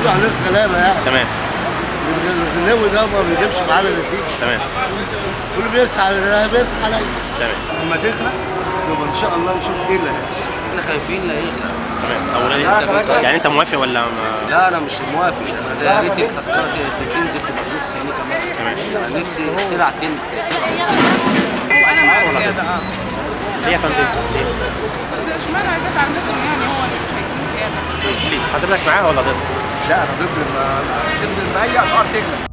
برضه على الناس غلابه يعني تمام الغلو ده ما بيجيبش معانا نتيجه تمام كله بيرسى على بيرسى عليا تمام لما تغلى يبقى ان شاء الله نشوف ايه اللي هيحصل احنا خايفين لا يغلى تمام اولا يعني انت موافق ولا ما... لا انا مش موافق انا ده يا ريت التذكره دي تنزل تبقى بنص يعني كمان تمام انا نفسي السلع تن- ترخص وانا مع الزياده اه ليه يا فندم؟ ليه؟ بس اشمعنى هيدفع مثلا يعني هو اللي مش هيكون زياده ليه؟ حضرتك معاه ولا ضد؟ لا انا ضد ضد ان اي اسعار تغلى